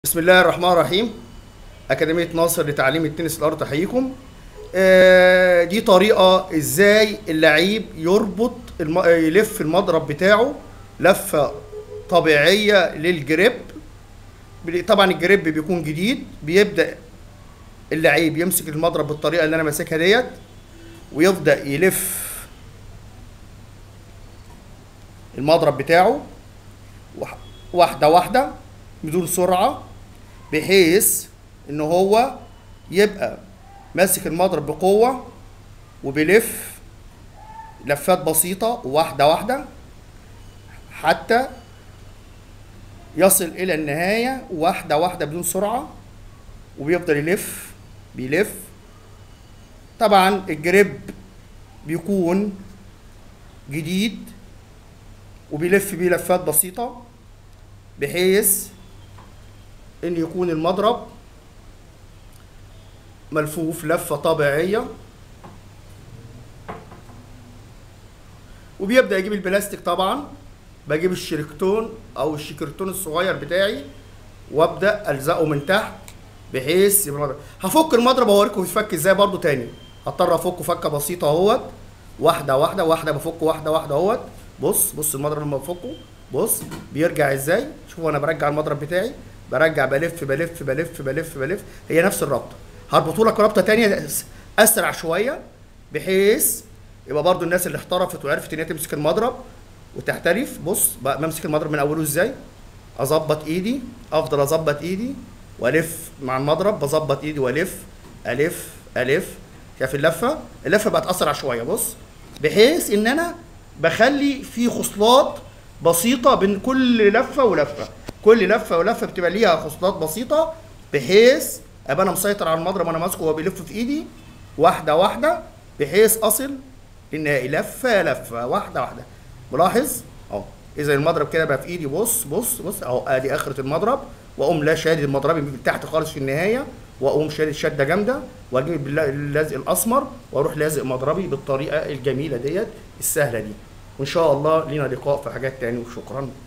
بسم الله الرحمن الرحيم أكاديمية ناصر لتعليم التنس الأرض تحييكم آه، دي طريقة ازاي اللعيب يربط الم... يلف المضرب بتاعه لفة طبيعية للجريب بل- طبعا الجريب بيكون جديد بيبدأ اللعيب يمسك المضرب بالطريقة اللي أنا ماسكها ديت ويبدأ يلف المضرب بتاعه وح- واحدة واحدة بدون سرعة بحيث ان هو يبقى ماسك المضرب بقوة وبيلف لفات بسيطة واحدة واحدة حتى يصل إلى النهاية واحدة واحدة بدون سرعة وبيفضل يلف بيلف طبعا الجريب بيكون جديد وبيلف بيه لفات بسيطة بحيث ان يكون المضرب ملفوف لفة طبيعية وبيبدأ يجيب البلاستيك طبعا بجيب الشريكتون او الشيكرتون الصغير بتاعي وابدأ الزقه من تحت بحيث يبقى المضرب هفك المضرب واوريكم بيتفك ازاي برضو تاني هضطر افكه فكه بسيطه اهوت واحده واحده واحده بفكه واحده واحده اهوت بص بص المضرب لما بفكه بص بيرجع ازاي شوفوا انا برجع المضرب بتاعي برجع بلف بلف بلف بلف بلف هي نفس الرابطه هربطه لك رابطه تانية اسرع شويه بحيث يبقى برضو الناس اللي احترفت وعرفت ان هي تمسك المضرب وتحترف بص بقى بمسك المضرب من اوله ازاي اظبط ايدي افضل اظبط ايدي والف مع المضرب بظبط ايدي والف الف الف شايف اللفه اللفه بقت اسرع شويه بص بحيث ان انا بخلي في خصلات بسيطه بين كل لفه ولفه كل لفه ولفه بتبقى ليها خصلات بسيطه بحيث ابقى انا مسيطر على المضرب وانا ماسكه وهو بيلف في ايدي واحده واحده بحيث اصل للنهائي لفه لفه واحده واحده ملاحظ اهو اذا المضرب كده بقى في ايدي بص بص بص اهو ادي اخره المضرب واقوم لا شادد المضرب من تحت خالص في النهايه واقوم شادد شده جامده واجيب بالل- اللزق الاسمر واروح لازق مضربي بالطريقه الجميله ديت السهله دي وان شاء الله لينا لقاء في حاجات تاني وشكرا